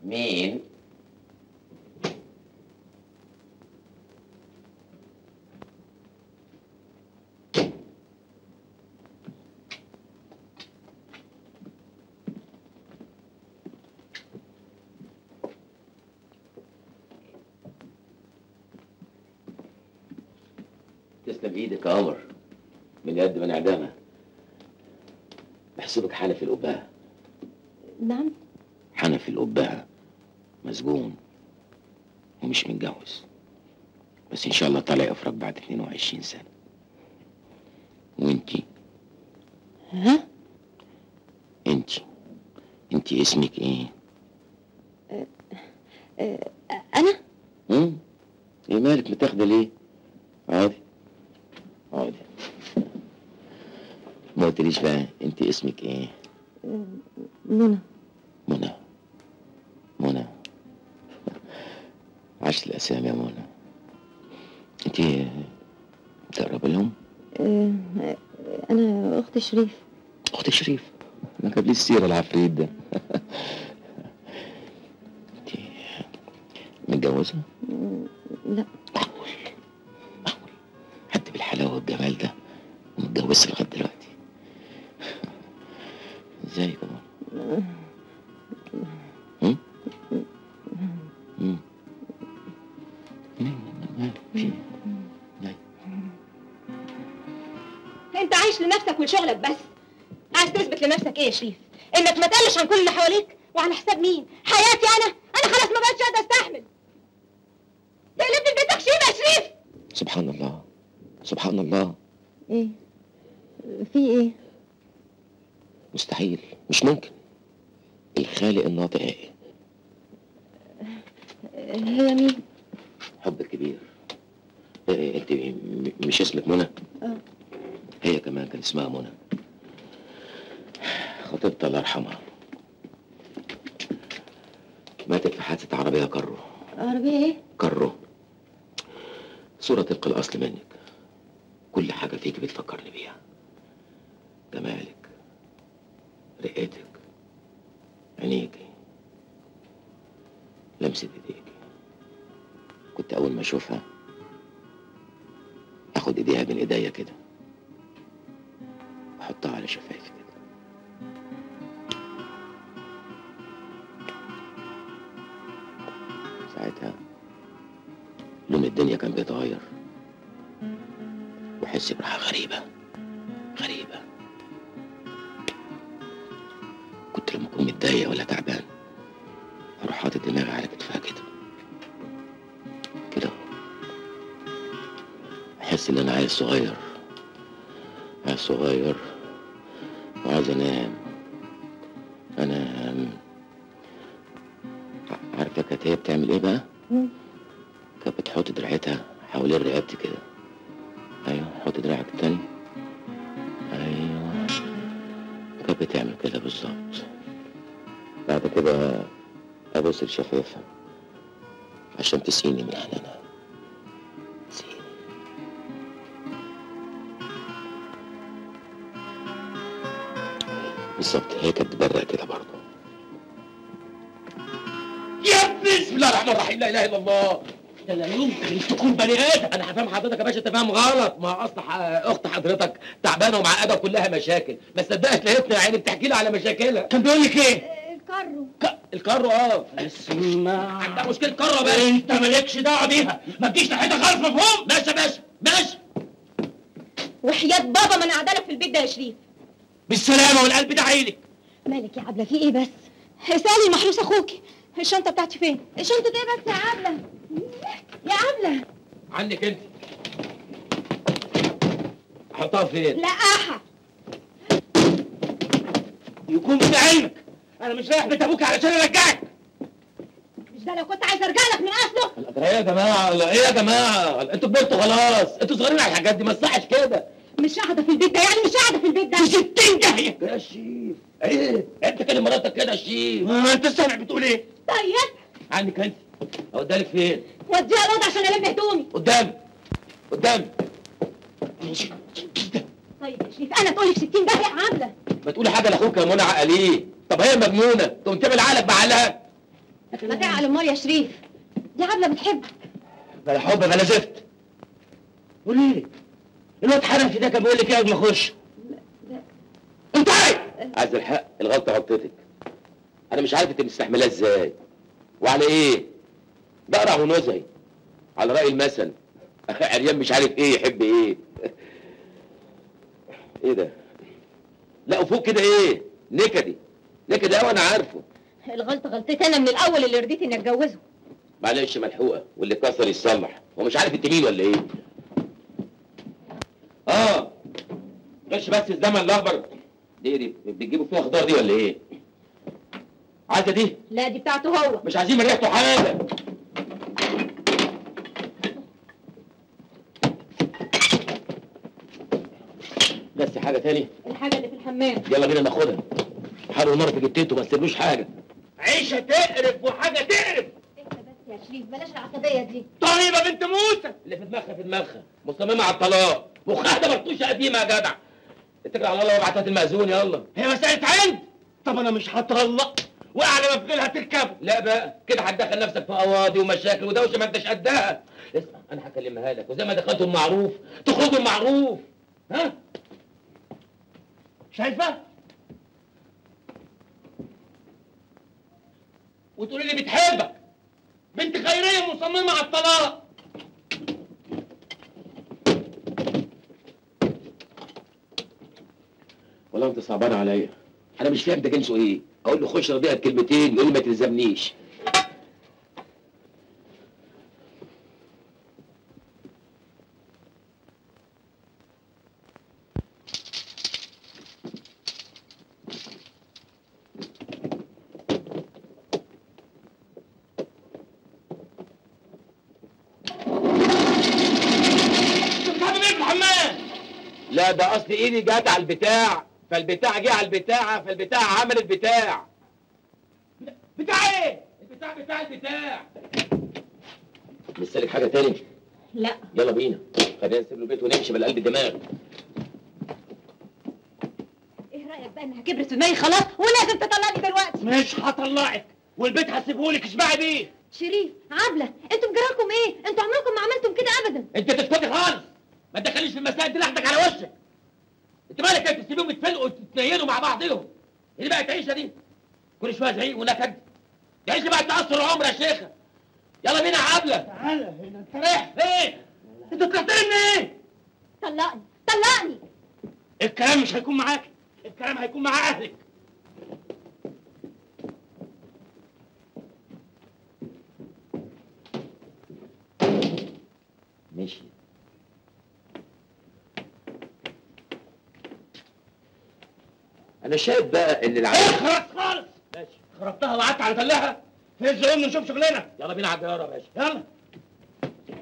مين تسلم ايدك يا قمر من يد من اعدامها بحسبك حنفي القباء نعم حنفي القباء مسجون ومش متجوز بس ان شاء الله طالع يفرج بعد 22 سنه وانتي ها انتي انتي اسمك ايه؟ آه، انا امم ايه مالك متاخده ليه؟ عادي عادي ما قلتليش بقى انت اسمك ايه؟ منى منى منى عشت الاسامي يا منى انت تقرب لهم؟ آه، آه، انا اخت شريف اخت شريف ما جاب لي السيره العفريت ده انت متجوزه؟ لا معقول معقول حد بالحلاوه والجمال ده ومتجوزش لغايه دلوقتي ازاي كمان؟ هم؟ هم؟ في انت عايش لنفسك ولشغلك بس عايز تثبت لنفسك ايه يا شريف انك ما تقلش عن كل اللي حواليك وعلى حساب مين حياتي انا انا خلاص ما بقتش قادره استحمل تقلبني لبيتك شيبه يا شريف سبحان الله سبحان الله ايه في ايه مستحيل مش ممكن الخالق الناطق ايه هي مين حب كبير إيه انت م- مش اسمك منى اه هي كمان كان اسمها منى خطيبتها الله يرحمها ماتت في حادثة عربية كرو عربية ايه كرو صورة تلقى الأصل منك كل حاجة فيك بتفكرني بيها جمالك رقتك عينيكي لمسة ايديكي كنت أول ما أشوفها أخد إيديها بين إيديا كده وأحطها على شفايفي كده ساعتها لون الدنيا كان بيتغير وأحس براحة غريبة غريبة كنت لما أكون متضايق ولا تعبان أروح حاطط دماغي على كتفها كده كده أحس إن أنا عيل صغير عيل صغير وعايز أنام أنام ع- عارفة كانت هي بتعمل إيه بقى؟ مم. كانت بتحط دراعتها حوالين رقبتي كده أيوه حط دراعك التاني أيوه كانت بتعمل كده بالظبط بعد كده أبص لشفايفها عشان تسقيني من حنانها تسقيني بالظبط هي كانت بتبرق كده برضه يا ابني بسم الله الرحمن الرحيم لا اله الا الله ده لا يمكن تكون بني ادم انا هفهم حضرتك يا باشا انت فاهم غلط ما اصل ح- اخت حضرتك تعبانه ومعقده كلها مشاكل ما صدقت لقيتني يا عيني بتحكي لي على مشاكلها كان بيقول لك ايه؟ كارو ك- الكارو اه اسمع عندها مشكله كارو يا باشا انت مالكش دعوه بيها ما تجيش ناحيتها خالص مفهوم؟ ماشي يا باشا ماشي وحياة بابا ما انا قاعده لك في البيت ده يا شريف بالسلامه والقلب ده عينك مالك يا عبله في ايه بس اسالي محروس اخوكي الشنطه بتاعتي فين الشنطه ايه بس يا عبله يا عبله عنك انت احطها فين؟ لقاها يكون في علمك انا مش رايح بيت ابوك علشان ارجعك مش ده لو كنت عايز ارجع لك من اصله ايه يا جماعه ايه يا جماعه انتوا كبرتوا خلاص انتوا صغيرين على الحاجات دي ما تصحش كده مش قاعده في البيت ده يعني مش قاعده في البيت ده في 60 داهيه يا شيف ايه انت كلم مراتك كده يا شيف ما انت سامع بتقول ايه طيب عنك انت اوديها لك فين وديها الاوضه عشان الم هدومي قدامي قدامي طيب يا شريف انا تقولي في 60 داهيه يا عبله ما تقولي حاجه لاخوك يا منى عقليه طب هي مجنونه تقوم تعمل عقلك بعقلها ما تعقل امال يا شريف دي عبله بتحبك بلا حب بلا زفت قولي لي الواد حنفي ده كان بيقول لك ايه قبل ما اخش انت عايز الحق الغلطه غلطتك انا مش عارف انت مستحملها ازاي وعلى ايه بقرع ونزهي على راي المثل عريان مش عارف ايه يحب ايه ايه ده لا وفوق كده ايه نكدي نكدي قوي انا عارفه الغلطه غلطتي انا من الاول اللي رضيت اني اتجوزه معلش ملحوقه واللي اتكسر يتصلح هو مش عارف انت مين ولا ايه اه غش بس الزمن الاخضر دي دي بتجيبوا فيها خضار دي ولا ايه عايزه دي لا دي بتاعته هو مش عايزين من ريحته حاجه بس حاجه تاني الحاجه اللي في الحمام يلا بينا ناخدها حاول النار في جتته ما تسيبلوش حاجه عيشه تقرف وحاجه تقرف انت بس يا شريف بلاش العصبيه دي طيبه بنت موسى اللي في دماغها في دماغها مصممه على الطلاق مخها ده مرطوشه قديمه يا جدع اتكل على الله وابعتها المأذون يلا هي مسألة عند طب انا مش هطلق واعلى ما في غيرها تركبه لا بقى كده هتدخل نفسك في قواضي ومشاكل ودوشه ما انتش قدها اسمع انا هكلمها لك وزي ما دخلتوا المعروف تخرجوا المعروف ها شايفه وتقولي لي بتحبك بنت خيريه مصممه على الطلاق والله انت صعبان عليا انا مش فاهم ده جنسه ايه اقول له خش رضيها بكلمتين يقول لي ما تلزمنيش لا ده اصل ايدي جت على البتاع فالبتاع جه على البتاعه فالبتاع عمل البتاع بتاع ايه؟ البتاع بتاع البتاع لسه لك حاجه تاني؟ لا يلا بينا خلينا نسيب له البيت ونمشي بلا قلب الدماغ ايه رايك بقى انها كبرت في دماغي خلاص ولازم تطلقني دلوقتي مش هطلعك والبيت هسيبهولك اشبعي بيه شريف عبله انتوا مجراكم ايه انتوا عمركم ما عملتم كده ابدا انت تسكتي خالص ما تدخليش في المسائل دي لحدك على وشك انت مالك انت تسيبيهم يتفلقوا وتتنيلوا مع بعضهم اللي بقت عيشه دي كل شويه زعيق ونكد دي عيشه بقت تاثر العمر يا شيخه يلا بينا يا عبله تعالى هنا انت رايح فين؟ انت طلعت لي ايه؟ طلقني طلقني الكلام مش هيكون معاك الكلام هيكون مع اهلك ماشي انا شايف بقى ان العيال خلاص خالص ماشي خربتها وقعدت على تلها هز امي نشوف شغلنا يلا بينا على الجياره يا باشا يلا